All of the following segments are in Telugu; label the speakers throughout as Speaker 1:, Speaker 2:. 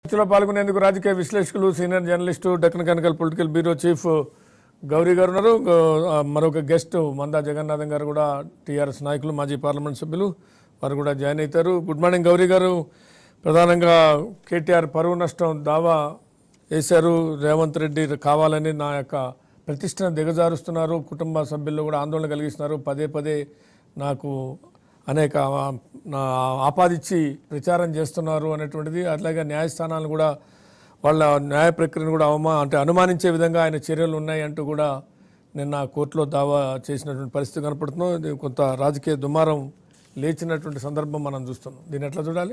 Speaker 1: చర్చలో పాల్గొనేందుకు రాజకీయ విశ్లేషకులు senior journalist Deccan chronicle political bureau chief Gauri garu ఉన్నారు గ- ఆ, మరొక గెస్ట్ మందా జగన్నాథం గారు కూడా టీఆర్ఎస్ నాయకులు మాజీ పార్లమెంట్ సభ్యులు వారు కూడా జాయిన్ అవుతారు గుడ్ మార్నింగ్ గౌరీ గారు ప్రధానంగా కేటీఆర్ పరువు నష్టం దావా వేశారు రేవంత్ రెడ్డి కావాలని నా యొక్క ప్రతిష్టను దిగజారుస్తున్నారు కుటుంబ సభ్యుల్లో కూడా ఆందోళన కలిగిస్తున్నారు పదే పదే నాకు అనేక ఆ, నా ఆపాదించి ప్రచారం చేస్తున్నారు అనేటువంటిది అట్లాగే న్యాయస్థానాలు కూడా వాళ్ళ న్యాయ ప్రక్రియను కూడా అవమా అంటే అనుమానించే విధంగా ఆయన చర్యలు ఉన్నాయి అంటూ కూడా నిన్న కోర్టులో దావా చేసినటువంటి పరిస్థితి కనపడుతున్నాం ఇది కొంత రాజకీయ దుమారం లేచినటువంటి సందర్భం మనం చూస్తున్నాం దీన్ని ఎట్లా చూడాలి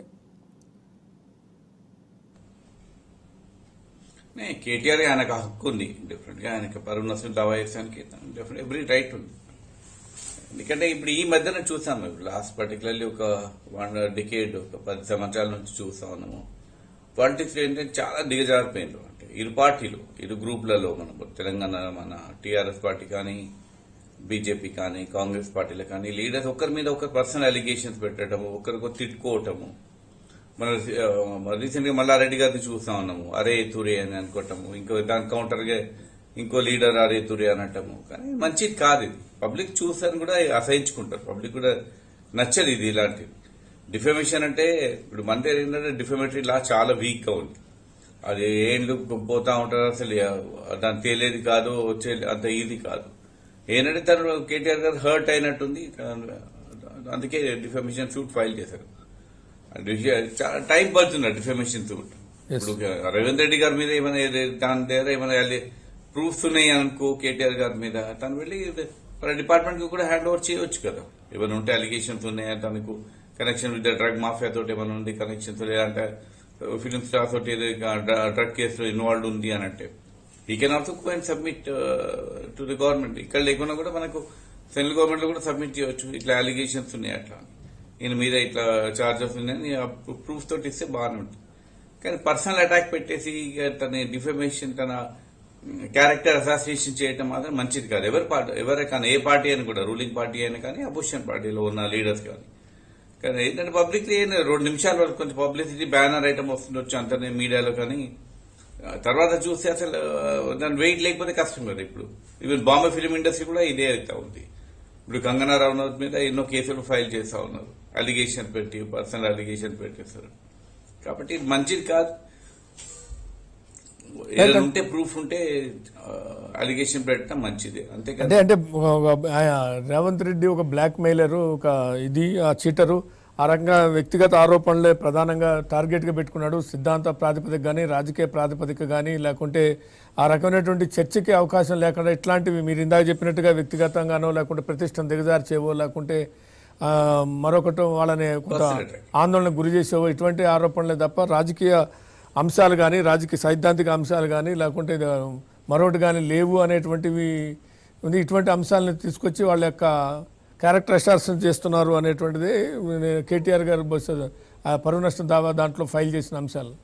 Speaker 2: నే కేటీఆర్ ఆయనకు హక్కు ఉంది డెఫినెట్ గా ఆయనకి పరువు నష్టం దావా చేసానికి డెఫినెట్ ఎవ్రీ రైట్ ఉంది ఎందుకంటే ఇప్పుడు ఈ మధ్యన చూసాము ఇప్పుడు లాస్ట్ పర్టికులర్లీ ఒక వన్ డికేడ్ ఒక పది సంవత్సరాల నుంచి చూస్తా ఉన్నాము పాలిటిక్స్ ఏంటంటే చాలా దిగజారిపోయింది అంటే ఇరు పార్టీలు ఇరు గ్రూపులలో మనం తెలంగాణ మన టీఆర్ఎస్ పార్టీ కానీ బీజేపీ కానీ కాంగ్రెస్ పార్టీలు కానీ లీడర్స్ ఒకరి మీద ఒకరు పర్సనల్ అలిగేషన్స్ పెట్టడము ఒకరికొకరు తిట్టుకోవటము మన రీసెంట్ గా మల్లారెడ్డి గారిని చూస్తా ఉన్నాము అరే తురే అని అనుకోవటము ఇంకో దాని కౌంటర్ గా ఇంకో లీడర్ అరే తురే అనటము కానీ మంచిది కాదు ఇది పబ్లిక్ చూసాను కూడా అసహించుకుంటారు పబ్లిక్ కూడా నచ్చదు ఇది ఇలాంటివి డిఫమేషన్ అంటే ఇప్పుడు మన దగ్గర ఏంటంటే డిఫమేటరీ లా చాలా వీక్ గా ఉంది అది ఏండ్లు పోతా ఉంటారు అసలు దాని తేలేది కాదు వచ్చే అంత ఈజీ కాదు ఏంటంటే తను కేటీఆర్ గారు హర్ట్ అయినట్టుంది అందుకే డిఫమేషన్ సూట్ ఫైల్ చేశారు అది చాలా టైం పడుతుంది డిఫమేషన్ సూట్ ఇప్పుడు రవీంద్ర రెడ్డి గారి మీద ఏమైనా ఏదే- దాని దగ్గర ఏమైనా ప్రూఫ్స్ ఉన్నాయి అనుకో కేటీఆర్ గారి మీద తను వెళ్ళి వాళ్ళ డిపార్ట్మెంట్ కి కూడా హ్యాండ్ ఓవర్ చేయొచ్చు కదా ఏమైనా ఉంటే అలిగేషన్స్ ఉన్నాయా తనకు కనెక్షన్ విత్ డ్రగ్ మాఫియా తోటి ఏమైనా ఉంది కనెక్షన్స్ లేదంటే ఫిలిం స్టార్ తోటి డ్రగ్ కేసులో ఇన్వాల్వ్ ఉంది అని అంటే ఈ can also go and submit to the government ఇక్కడ లేకుండా కూడా మనకు సెంట్రల్ గవర్నమెంట్ లో కూడా సబ్మిట్ చేయొచ్చు ఇట్లా అలిగేషన్స్ ఉన్నాయి అట్లా ఈయన మీద ఇట్లా చార్జెస్ ఉన్నాయని ప్రూఫ్ తోటి ఇస్తే బాగానే ఉంటుంది కానీ పర్సనల్ అటాక్ పెట్టేసి ఇక తన డిఫమేషన్ తన క్యారెక్టర్ అసోసియేషన్ చేయటం మాత్రం మంచిది కాదు ఎవరి పార్టీ ఎవరే కానీ ఏ పార్టీ అని కూడా రూలింగ్ పార్టీ అయినా కానీ అపోజిషన్ పార్టీలో ఉన్న లీడర్స్ కానీ కానీ ఏంటంటే పబ్లిక్ రెండు నిమిషాల వరకు కొంచెం పబ్లిసిటీ బ్యానర్ ఐటమ్ వస్తుండొచ్చు అంతనే మీడియాలో కానీ ఆ, తర్వాత చూస్తే అసలు ఆ, దాని వెయిట్ లేకపోతే కష్టం కదా ఇప్పుడు ఈవెన్ బాంబే ఫిలిం ఇండస్ట్రీ కూడా ఇదే అవుతా ఉంది ఇప్పుడు కంగనా రనౌత్ మీద ఎన్నో కేసులు ఫైల్ చేస్తా ఉన్నారు అలిగేషన్ పెట్టి పర్సనల్ అలిగేషన్ పెట్టేస్తారు కాబట్టి ఇది మంచిది కాదు ఏదైనా ఉంటే ప్రూఫ్ ఉంటే అలిగేషన్ పెట్టడం మంచిది అంతేకాదు
Speaker 1: అంటే అంటే ఒక- ఆయన రేవంత్ రెడ్డి ఒక బ్లాక్ మెయిలరు ఒక ఇది ఆ చీటరు ఆ రకంగా వ్యక్తిగత ఆరోపణలే ప్రధానంగా టార్గెట్గా పెట్టుకున్నాడు సిద్ధాంత ప్రాతిపదిక కానీ రాజకీయ ప్రాతిపదిక కానీ లేకుంటే ఆ రకమైనటువంటి చర్చకి అవకాశం లేకుండా ఇట్లాంటివి మీరు ఇందాక చెప్పినట్టుగా వ్యక్తిగతంగానో లేకుంటే ప్రతిష్టను దిగజార్చేవో లేకుంటే ఆ, మరొకటో వాళ్ళని కొంత
Speaker 2: Personal attack.
Speaker 1: ఆందోళనకు గురి చేసేవో ఇటువంటి ఆరోపణలే తప్ప రాజకీయ అంశాలు కానీ రాజకీయ సైద్ధాంతిక అంశాలు కానీ లేకుంటే ఇది మరొకటి కానీ లేవు అనేటువంటివి ఉంది ఇటువంటి అంశాలను తీసుకొచ్చి వాళ్ళ యొక్క క్యారెక్టర్ అసార్సన్ చేస్తున్నారు అనేటువంటిది కేటీఆర్ గారు బస్ ఆ పరువు నష్టం దావా దాంట్లో ఫైల్ చేసిన అంశాలు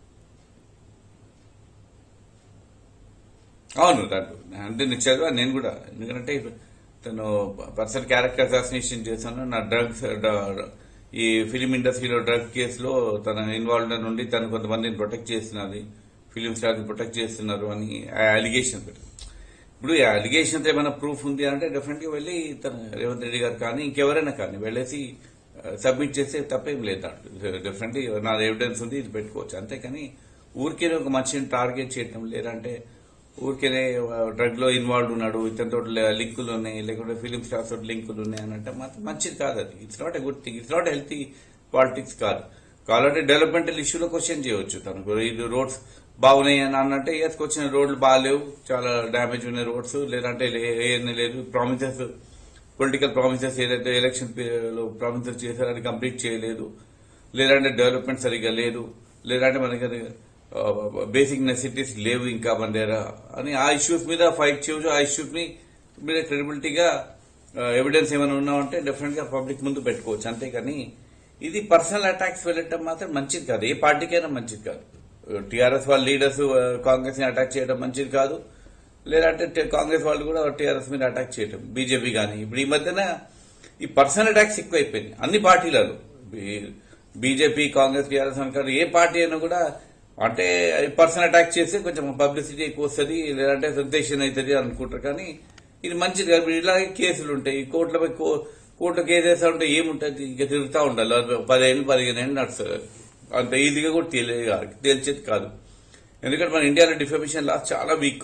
Speaker 2: అవును దాంట్లో అంటే నేను చదివా నేను కూడా ఎందుకంటే తను పర్సనల్ క్యారెక్టర్ అసాసినేషన్ చేశాను నా డ్రగ్స్ ఈ ఫిలిం ఇండస్ట్రీలో డ్రగ్ కేసులో తన ఇన్వాల్వ్ నుండి తను కొంతమందిని ప్రొటెక్ట్ చేస్తున్నది ఫిలిం స్టార్ ప్రొటెక్ట్ చేస్తున్నారు అని అలిగేషన్ పెట్టింది ఇప్పుడు ఈ అలిగేషన్స్ ఏమైనా ప్రూఫ్ ఉంది అంటే డెఫినెట్ గా వెళ్ళి తన రేవంత్ రెడ్డి గారు కానీ ఇంకెవరైనా కానీ వెళ్ళేసి సబ్మిట్ చేస్తే తప్పేం లేదు దాంట్లో డెఫినెట్లీ నా ఎవిడెన్స్ ఉంది ఇది పెట్టుకోవచ్చు అంతేకాని ఊరికే ఒక మనిషిని టార్గెట్ చేయటం లేదంటే ఊరికేనే డ్రగ్ లో ఇన్వాల్వ్ ఉన్నాడు ఇతనితో లింకులు ఉన్నాయి లేకుంటే ఫిలిం స్టార్స్ తోటి లింకులు ఉన్నాయి అని అంటే మాత్రం మంచిది కాదు అది it's not a good thing it's not healthy politics కాదు కావాలంటే డెవలప్మెంటల్ ఇష్యూలో క్వశ్చన్ చేయవచ్చు తనకు ఇది రోడ్స్ బాగున్నాయి అని అన్నంటే ఎస్కి వచ్చిన రోడ్లు బాగాలేవు చాలా డ్యామేజ్ ఉన్నాయి రోడ్స్ లేదంటే ఏమీ లేదు ప్రామిసెస్ పొలిటికల్ ప్రామిసెస్ ఏదైతే ఎలక్షన్ లో ప్రామిసెస్ చేశారో అది కంప్లీట్ చేయలేదు లేదంటే డెవలప్మెంట్ సరిగ్గా లేదు లేదంటే మనకి బేసిక్ నెసిటీస్ లేవు ఇంకా మన దగ్గర అని ఆ ఇష్యూస్ మీద ఫైట్ చేయవచ్చు ఆ ఇష్యూస్ మీద క్రెడిబిలిటీగా ఎవిడెన్స్ ఏమైనా ఉన్నామంటే డెఫినెట్ గా పబ్లిక్ ముందు పెట్టుకోవచ్చు అంతేకాని ఇది పర్సనల్ అటాక్స్ వెళ్ళటం మాత్రం మంచిది కాదు ఏ పార్టీకైనా మంచిది కాదు టీఆర్ఎస్ వాళ్ళ లీడర్స్ కాంగ్రెస్ ని అటాక్ చేయడం మంచిది కాదు లేదంటే టే- కాంగ్రెస్ వాళ్ళు కూడా టీఆర్ఎస్ మీద అటాక్ చేయటం బీజేపీ కానీ ఇప్పుడు ఈ మధ్యన ఈ పర్సనల్ అటాక్స్ ఎక్కువైపోయినాయి అన్ని పార్టీలలో బీ- బీజేపీ కాంగ్రెస్ టీఆర్ఎస్ అనుకారు ఏ పార్టీ అయినా కూడా అంటే పర్సన్ అటాక్ చేస్తే కొంచెం పబ్లిసిటీ ఎక్కువ వస్తుంది లేదంటే సెన్సేషన్ అవుతుంది అనుకుంటారు కానీ ఇది మంచిది కాదు ఇలాగే కేసులు ఉంటాయి కోర్టులపై కో- కోర్టులో కేసు వేస్తా ఉంటే ఏముంటుంది ఇక తిరుగుతూ ఉండాలి అది పదిహేను పదిహేను ఏళ్ళు నడుస్తుంది అది. అంత ఈజీగా కూడా తెలియదు కాదు తేల్చేది కాదు ఎందుకంటే మన ఇండియాలో డిఫర్మేషన్ లా చాలా వీక్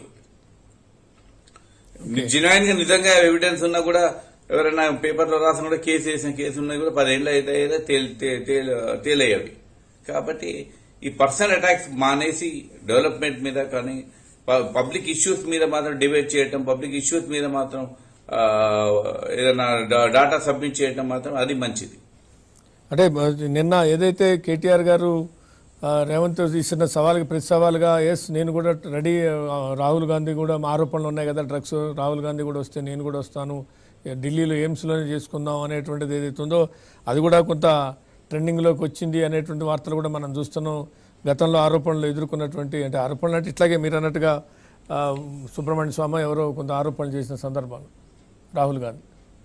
Speaker 2: జెన్యున్ గా నిజంగా ఎవిడెన్స్ ఉన్నా కూడా ఎవరైనా పేపర్లో రాసిన కూడా కేసు వేసిన కేసు ఉన్నా కూడా పదేళ్ళు అయితే తేల్ తే- తేల్- తేలయ్యేవి కాబట్టి ఈ పర్సనల్ అటాక్స్ మానేసి డెవలప్మెంట్ మీద కానీ పబ్లిక్ ఇష్యూస్ మీద మాత్రం డిబేట్ చేయటం పబ్లిక్ ఇష్యూస్ మీద మాత్రం ఆ, ఏదైనా డాటా సబ్మిట్ చేయటం మాత్రం అది మంచిది
Speaker 1: అంటే మ- నిన్న ఏదైతే కేటీఆర్ గారు ఆ, రేవంత్ ఇచ్చిన సవాల్కి ప్రతి సవాల్గా ఎస్ నేను కూడా రెడీ ఆ, రాహుల్ గాంధీ కూడా మా ఆరోపణలు ఉన్నాయి కదా డ్రగ్స్ రాహుల్ గాంధీ కూడా వస్తే నేను కూడా వస్తాను ఏ, ఢిల్లీలో ఎయిమ్స్లోనే చేసుకుందాం అనేటువంటిది ఏదైతే ఉందో అది కూడా కొంత ట్రెండింగ్లోకి వచ్చింది అనేటువంటి వార్తలు కూడా మనం చూస్తున్నాం గతంలో ఆరోపణలు ఎదుర్కొన్నటువంటి అంటే ఆరోపణలు అంటే ఇట్లాగే మీరు అన్నట్టుగా ఆ, సుబ్రహ్మణ్య స్వామి ఎవరో కొంత ఆరోపణలు చేసిన సందర్భాలు రాహుల్ గాంధీ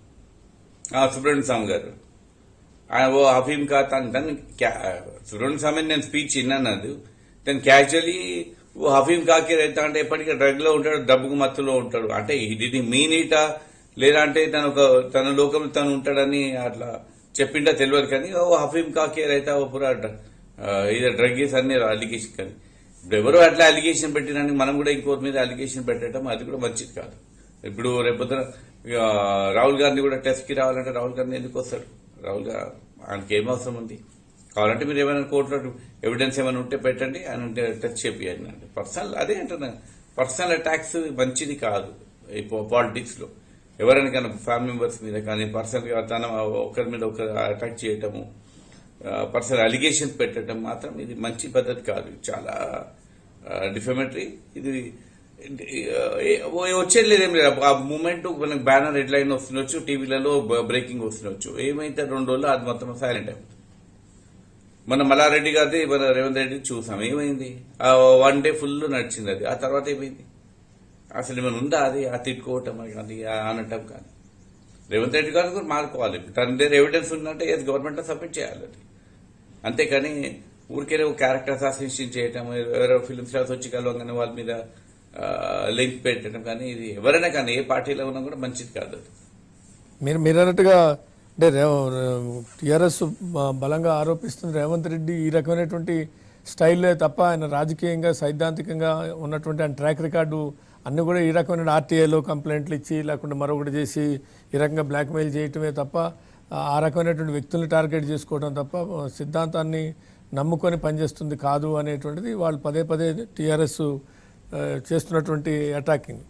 Speaker 2: ఆ, సుబ్రహ్మణ్య స్వామి గారు ఆయన ఓ హఫీమ్ కా తను తను క్యా- సుబ్రహ్మణ్య స్వామి నేను స్పీచ్ విన్నాను తను క్యాజువలీ ఓ హఫీమ్ కాకి రైతా అంటే ఎప్పటికీ డ్రగ్ లో ఉంటాడు డబ్బుకు మత్తులో ఉంటాడు అంటే ఇది మీన్ ఇటా లేదా అంటే తను ఒక తన లోకం తను ఉంటాడని అట్లా చెప్పిండా తెలియదు కానీ ఓ హఫీమ్ కాకి రైతా ఓ పురా ఇది డ్రగ్స్ అన్ని అలిగేషన్ కానీ ఇప్పుడు ఎవరో అట్లా అలిగేషన్ పెట్టినానికి మనం కూడా ఇంకోరి మీద అలిగేషన్ పెట్టడం అది కూడా మంచిది కాదు ఇప్పుడు రేపొద్దున ఇక రాహుల్ గాంధీ కూడా టెస్ట్ కి రావాలంటే రాహుల్ గాంధీ ఎందుకు వస్తాడు రాహుల్ గా ఆయనకి ఏం అవసరం ఉంది కావాలంటే మీరు ఏమైనా కోర్టులో ఎవిడెన్స్ ఏమైనా ఉంటే పెట్టండి ఆయన టచ్ చేపియండి పర్సనల్ అదే అంటున్నా పర్సనల్ అటాక్స్ మంచిది కాదు ఈ పాలిటిక్స్ లో ఎవరైనా కానీ ఫ్యామిలీ మెంబర్స్ మీద కానీ పర్సనల్ గా తన ఒకరి మీద ఒకరు అటాక్ చేయటము పర్సనల్ అలిగేషన్స్ పెట్టడం మాత్రం ఇది మంచి పద్ధతి కాదు ఇది చాలా డిఫమేటరీ ఇది ఆ, వచ్చేది లేదేం లేదు ఆ మూమెంట్ మనకి బ్యానర్ హెడ్ లైన్ వస్తుండొచ్చు టీవీలలో బ్రేకింగ్ వస్తుండొచ్చు ఏమైతే రెండు రోజులు అది మొత్తం సైలెంట్ అయిపోతుంది మన మల్లారెడ్డి గారిది మన రేవంత్ రెడ్డి చూసాం ఏమైంది ఆ వన్ డే ఫుల్ నడిచింది అది ఆ తర్వాత ఏమైంది అసలు ఏమైనా ఉందా అది ఆ తిట్టుకోవటం కానీ ఆ అనటం కానీ రేవంత్ రెడ్డి గారు కూడా మార్చుకోవాలి తన దగ్గర ఎవిడెన్స్ ఉందంటే ఎస్ గవర్నమెంట్ సబ్మిట్ చేయాలి అది అంతేకాని ఊరికే క్యారెక్టర్ అసాసినేషన్ చేయటం ఎవరో ఫిల్మ్ స్టార్స్ వచ్చి కలవగానే వాళ్ళ మీద లింక్ పెట్టడం కానీ ఇది ఎవరైనా కానీ ఏ పార్టీలో ఉన్నా కూడా మంచిది కాదు అది
Speaker 1: మీరు మీరు అన్నట్టుగా అంటే టీఆర్ఎస్ బలంగా ఆరోపిస్తుంది రేవంత్ రెడ్డి ఈ రకమైనటువంటి స్టైల్లో తప్ప ఆయన రాజకీయంగా సైద్ధాంతికంగా ఉన్నటువంటి ఆయన ట్రాక్ రికార్డు అన్ని కూడా ఈ రకమైన ఆర్టీఐలో కంప్లైంట్లు ఇచ్చి లేకుంటే మరొకటి చేసి ఈ రకంగా బ్లాక్మెయిల్ చేయటమే తప్ప ఆ రకమైనటువంటి వ్యక్తుల్ని టార్గెట్ చేసుకోవడం తప్ప సిద్ధాంతాన్ని నమ్ముకొని పనిచేస్తుంది కాదు అనేటువంటిది వాళ్ళు పదే పదే టీఆర్ఎస్ చేస్తున్నటువంటి అటాకింగ్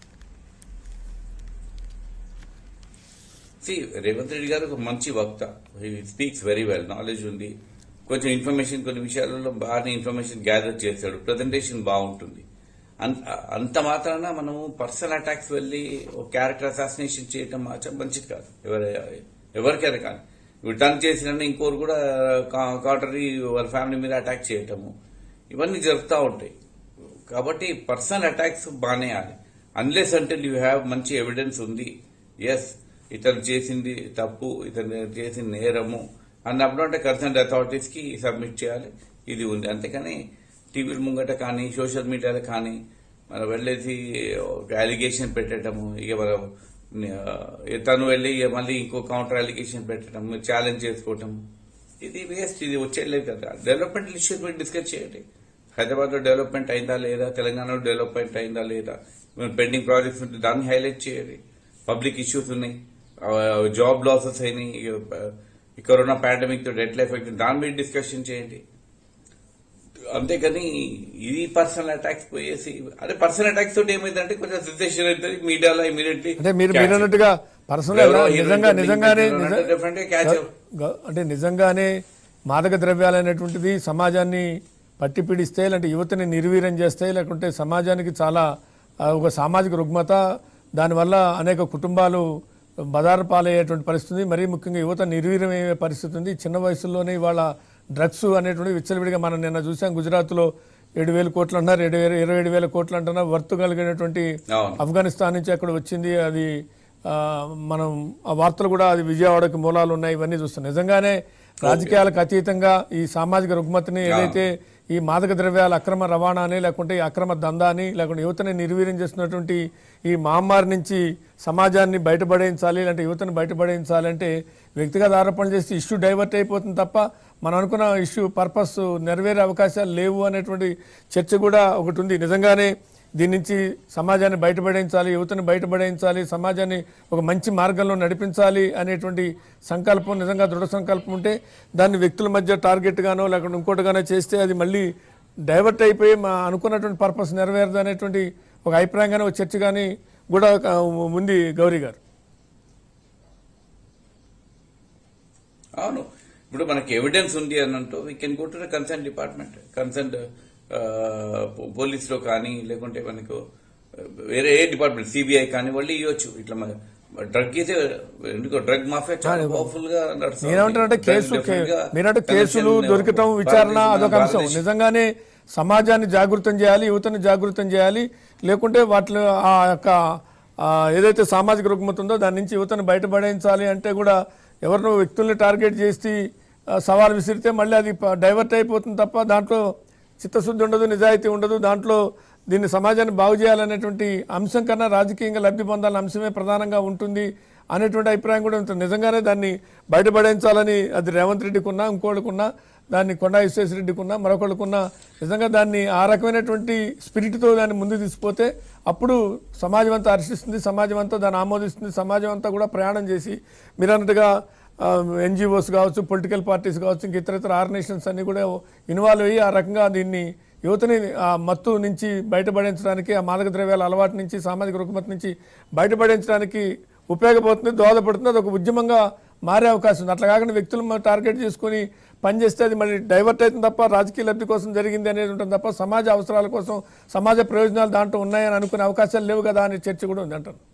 Speaker 2: సి రేవంత్ రెడ్డి గారు ఒక మంచి వక్త స్పీక్స్ వెరీ వెల్ నాలెడ్జ్ ఉంది కొంచెం ఇన్ఫర్మేషన్ కొన్ని విషయాలలో బాగానే ఇన్ఫర్మేషన్ గ్యాదర్ చేస్తాడు ప్రజెంటేషన్ బాగుంటుంది అంత అంత మాత్రాన మనము పర్సనల్ అటాక్స్ వెళ్ళి ఒక క్యారెక్టర్ అసాసినేషన్ చేయటం మాత్రం మంచిది కాదు ఎవరి ఎవరికైనా కానీ ఇప్పుడు తను చేసిన ఇంకోరు కూడా కాటరీ వాళ్ళ ఫ్యామిలీ మీద అటాక్ చేయటము ఇవన్నీ జరుగుతూ ఉంటాయి కాబట్టి పర్సనల్ అటాక్స్ బాగానే ఆడి అన్లెస్ అంటే యూ హ్యావ్ మంచి ఎవిడెన్స్ ఉంది ఎస్ ఇతను చేసింది తప్పు ఇతను చేసిన నేరము అన్నప్పుడు అంటే కన్సర్న్ అథారిటీస్ కి సబ్మిట్ చేయాలి ఇది ఉంది అంతేకాని టీవీల ముంగట కానీ సోషల్ మీడియాలో కానీ మనం వెళ్ళేసి ఒక అలిగేషన్ పెట్టడము ఇక మనం ఆ, తను వెళ్ళి ఇక మళ్ళీ ఇంకో కౌంటర్ అలిగేషన్ పెట్టడం ఛాలెంజ్ చేసుకోవటం ఇది వేస్ట్ ఇది వచ్చేయలేదు కదా డెవలప్మెంట్ ఇష్యూస్ మీద డిస్కస్ చేయండి హైదరాబాద్ లో డెవలప్మెంట్ అయిందా లేదా తెలంగాణలో డెవలప్మెంట్ అయిందా లేదా పెండింగ్ ప్రాజెక్ట్స్ ఉంటే దాన్ని హైలైట్ చేయాలి పబ్లిక్ ఇష్యూస్ ఉన్నాయి జాబ్ లాసెస్ అయినాయి ఇక, ఈ కరోనా పాండమిక్ తో ఎట్లా ఎఫెక్ట్ దాని మీద డిస్కషన్ చేయండి అంతేకాని ఇది పర్సనల్ అటాక్స్ పోయేసి అదే పర్సనల్ అటాక్స్ తోటి ఏమైందంటే కొంచెం సెన్సేషన్ అవుతుంది మీడియాలో ఇమీడియట్లీ
Speaker 1: అంటే మీరు మీరు అన్నట్టుగా పర్సనల్
Speaker 2: ఎవరో హీరో
Speaker 1: నిజంగా
Speaker 2: లింక్
Speaker 1: నిజంగానే
Speaker 2: పెట్టిన
Speaker 1: నిజ-
Speaker 2: అంటే different గా catch అవ్వ-
Speaker 1: గ- అంటే నిజంగానే మాదక ద్రవ్యాలు అనేటువంటిది సమాజాన్ని పట్టి పీడిస్తే లేదంటే యువతని నిర్వీర్యం చేస్తాయి లేకుంటే సమాజానికి చాలా ఆ, ఒక సామాజిక రుగ్మత దానివల్ల అనేక కుటుంబాలు బదారు పాలయ్యేటువంటి పరిస్థితి మరీ ముఖ్యంగా యువత నిర్వీర్యం అయ్యే పరిస్థితి ఉంది చిన్న వయసులోనే ఇవాళ డ్రగ్స్ అనేటువంటి విచ్చలవిడిగా మనం నిన్న చూసాం గుజరాత్లో ఏడు వేల కోట్లు అంటున్నారు ఏడు వేల ఇరవై ఏడు వేల కోట్లు అంటున్నారు వర్త్ కలిగినటువంటి
Speaker 2: అవును.
Speaker 1: ఆఫ్ఘనిస్తాన్ నుంచి అక్కడ వచ్చింది అది ఆ, మనం ఆ వార్తలు కూడా అది విజయవాడకి మూలాలు ఉన్నాయి ఇవన్నీ చూస్తాం నిజంగానే రాజకీయాలకు అతీతంగా ఈ సామాజిక రుగ్మతని ఏదైతే ఈ మాదక ద్రవ్యాల అక్రమ రవాణాని లేకుంటే ఈ అక్రమ దందాని లేకుంటే యువతని నిర్వీర్యం చేస్తున్నటువంటి ఈ మహమ్మారి నుంచి సమాజాన్ని బయటపడేయించాలి లేదంటే యువతను బయటపడేయించాలి అంటే వ్యక్తిగత ఆరోపణలు చేసి ఇష్యూ డైవర్ట్ అయిపోతుంది తప్ప మనం అనుకున్న ఇష్యూ పర్పస్ నెరవేరే అవకాశాలు లేవు అనేటువంటి చర్చ కూడా ఒకటి ఉంది నిజంగానే దీని నుంచి సమాజాన్ని బయటపడేయించాలి యువతను బయటపడేయించాలి సమాజాన్ని ఒక మంచి మార్గంలో నడిపించాలి అనేటువంటి సంకల్పం నిజంగా దృఢ సంకల్పం ఉంటే దాన్ని వ్యక్తుల మధ్య టార్గెట్ గానో లేకుంటే ఇంకోటిగానో చేస్తే అది మళ్ళీ డైవర్ట్ అయిపోయి మా అనుకున్నటువంటి పర్పస్ నెరవేరదు అనేటువంటి ఒక అభిప్రాయం కానీ ఒక చర్చ కానీ కూడా ఆ, ఉంది గౌరీ గారు
Speaker 2: అవును ఇప్పుడు మనకి ఎవిడెన్స్ ఉంది అని అంటూ we can go to the concern department concern పోలీసులో కానీ లేకుంటే మనకు uh, వేరే ఏ డిపార్ట్మెంట్ సిబిఐ కానీ వాళ్ళు ఇవ్వచ్చు ఇట్లా మన డ్రగ్ అయితే ఎందుకో డ్రగ్ మాఫియా చాలా పవర్ఫుల్ గా నడుస్తుంది.
Speaker 1: నేనేమంటానంటే కేసు
Speaker 2: Definitely గా
Speaker 1: మీరంటే కేసులు
Speaker 2: connection
Speaker 1: దొరకటం విచారణ
Speaker 2: భారతదేశం-
Speaker 1: అదొక అంశం
Speaker 2: భారతదేశం-
Speaker 1: నిజంగానే సమాజాన్ని జాగృతం చేయాలి యువతని జాగృతం చేయాలి లేకుంటే వాటిలో ఆ యొక్క ఆ, ఏదైతే సామాజిక రుగ్మత ఉందో దాని నుంచి యువతను బయటపడేయించాలి అంటే కూడా ఎవరినో వ్యక్తుల్ని టార్గెట్ చేసి ఆ, సవాల్ విసిరితే మళ్ళీ అది ప- డైవర్ట్ అయిపోతుంది తప్ప దాంట్లో చిత్తశుద్ధి ఉండదు నిజాయితీ ఉండదు దాంట్లో దీన్ని సమాజాన్ని బాగు చేయాలనేటువంటి అంశం కన్నా రాజకీయంగా లబ్ధి పొందాలనే అంశమే ప్రధానంగా ఉంటుంది అనేటువంటి అభిప్రాయం కూడా ఉంటుంది నిజంగానే దాన్ని బయటపడేయించాలని అది రేవంత్ రెడ్డికి ఉన్నా ఇంకోళ్ళకున్నా దాన్ని కొండా విశ్వేశ్వరరెడ్డికి ఉన్నా మరొకళ్ళకున్నా నిజంగా దాన్ని ఆ రకమైనటువంటి స్పిరిట్తో దాన్ని ముందుకు తీసుకుపోతే అప్పుడు సమాజం అంతా హర్షిస్తుంది సమాజం అంతా దాన్ని ఆమోదిస్తుంది సమాజం అంతా కూడా ప్రయాణం చేసి మీరు అన్నట్టుగా ఎన్జిఓస్ కావచ్చు పొలిటికల్ పార్టీస్ కావచ్చు ఇంక ఇతర ఇతర ఆర్గనైజేషన్స్ అన్ని కూడా ఇన్వాల్వ్ అయ్యి ఆ రకంగా దీన్ని యువతని ఆ మత్తు నుంచి బయటపడించడానికి ఆ మాదక ద్రవ్యాల అలవాటు నుంచి సామాజిక రుగ్మత నుంచి బయటపడించడానికి ఉపయోగపడుతుంది దోహదపడుతుంది అది ఒక ఉద్యమంగా మారే అవకాశం ఉంది అట్లా కాకుండా వ్యక్తులను టార్గెట్ చేసుకొని పనిచేస్తే అది మరి డైవర్ట్ అవుతుంది తప్ప రాజకీయ లబ్ధి కోసం జరిగింది అనేది ఉంటుంది తప్ప సమాజ అవసరాల కోసం సమాజ ప్రయోజనాలు దాంట్లో ఉన్నాయని అనుకునే అవకాశాలు లేవు కదా అనే చర్చ కూడా ఉంది అంటాను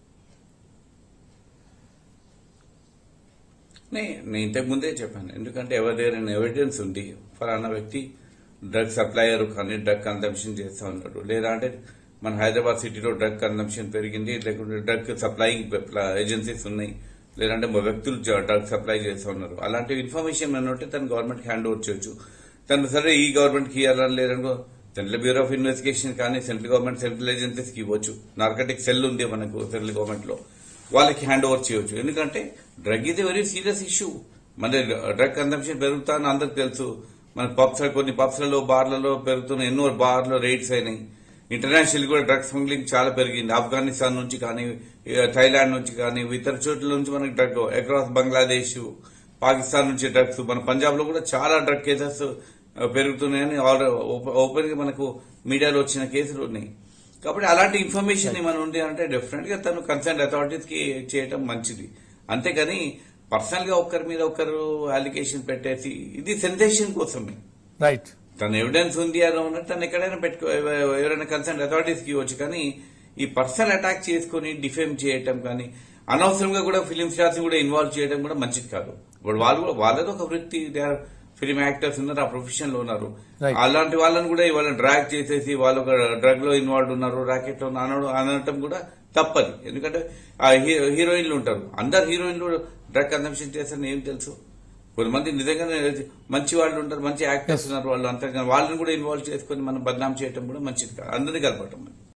Speaker 2: నే- నేను ఇంతకు ముందే చెప్పాను ఎందుకంటే ఎవరి దగ్గర ఎవిడెన్స్ ఉంది ఫలానా వ్యక్తి డ్రగ్ సప్లయర్ కానీ డ్రగ్ కన్సంప్షన్ చేస్తా ఉన్నాడు లేదా అంటే మన హైదరాబాద్ సిటీలో డ్రగ్ కన్సంప్షన్ పెరిగింది లేకుంటే డ్రగ్ సప్లయింగ్ ఏజెన్సీస్ ఉన్నాయి లేదంటే మా వ్యక్తులు డ్రగ్ సప్లై చేస్తా ఉన్నారు అలాంటి ఇన్ఫర్మేషన్ ఏమైనా ఉంటే తను గవర్నమెంట్ హ్యాండ్ ఓవర్ చేయొచ్చు తను సరే ఈ గవర్నమెంట్ కి ఇవ్వాలని లేదనుకో సెంట్రల్ బ్యూరో ఆఫ్ ఇన్వెస్టిగేషన్ కానీ సెంట్రల్ గవర్నమెంట్ సెంట్రల్ ఏజెన్సీస్ కి ఇవ్వచ్చు నార్కటిక్ సెల్ ఉంది మనకు సెంట్రల్ గవర్నమెంట్ లో వాళ్ళకి హ్యాండ్ ఓవర్ చేయొచ్చు ఎందుకంటే డ్రగ్ ఇది వెరీ సీరియస్ ఇష్యూ మన డ్రగ్ కన్సంప్షన్ పెరుగుతా అని అందరికి తెలుసు మన పబ్స్ కొన్ని పబ్స్లలో బార్లలో పెరుగుతున్న ఎన్నో బార్లో రేట్స్ అయినాయి ఇంటర్నేషనల్ కూడా డ్రగ్ స్మగ్లింగ్ చాలా పెరిగింది ఆఫ్ఘనిస్తాన్ నుంచి కానీ ఇక థైలాండ్ నుంచి కానీ ఇతర చోట్ల నుంచి మనకి డ్రగ్ అక్రాస్ బంగ్లాదేశ్ పాకిస్తాన్ నుంచి డ్రగ్స్ మన పంజాబ్ లో కూడా చాలా డ్రగ్ కేసెస్ పెరుగుతున్నాయని ఓపెన్ గా మనకు మీడియాలో వచ్చిన కేసులు ఉన్నాయి కాబట్టి అలాంటి ఇన్ఫర్మేషన్ ఏమైనా ఉంది అంటే డెఫినెట్ గా తను కన్సర్న్ అథారిటీస్ కి చేయటం మంచిది అంతేకాని పర్సనల్ గా ఒక్కరి మీద ఒకరు అలిగేషన్ పెట్టేసి ఇది సెన్సేషన్ కోసమే
Speaker 1: రైట్
Speaker 2: తన ఎవిడెన్స్ ఉంది అని ఉన్నట్టు తను ఎక్కడైనా పెట్టుకో ఎవ- ఎవరైనా కన్సర్న్ అథారిటీస్ కి ఇవ్వచ్చు కానీ ఈ పర్సనల్ అటాక్ చేసుకుని డిఫేమ్ చేయటం కానీ అనవసరంగా కూడా ఫిలిం స్టార్స్ కూడా ఇన్వాల్వ్ చేయడం కూడా మంచిది కాదు ఇప్పుడు వాళ్ళు కూడా వాళ్ళది ఒక వృత్తి ఫిలిం యాక్టర్స్ ఉన్నారు ఆ ప్రొఫెషన్ లో ఉన్నారు
Speaker 1: Right.
Speaker 2: అలాంటి వాళ్ళని కూడా ఇవాళ డ్రాగ్ చేసేసి వాళ్ళు ఒక డ్రగ్ లో ఇన్వాల్వ్ ఉన్నారు రాకెట్ లో అనడం అనటం కూడా తప్పది ఎందుకంటే ఆ హీ- హీరోయిన్లు ఉంటారు అందరు హీరోయిన్లు డ్రగ్ కన్సంప్షన్ చేస్తారని ఏం తెలుసు కొంతమంది నిజంగానే మంచి వాళ్ళు ఉంటారు మంచి యాక్టర్స్ ఉన్నారు వాళ్ళు అంతగా వాళ్ళని కూడా ఇన్వాల్వ్ చేసుకొని మనం బదనాం చేయడం కూడా మంచిది కాదు అందరినీ కలపటం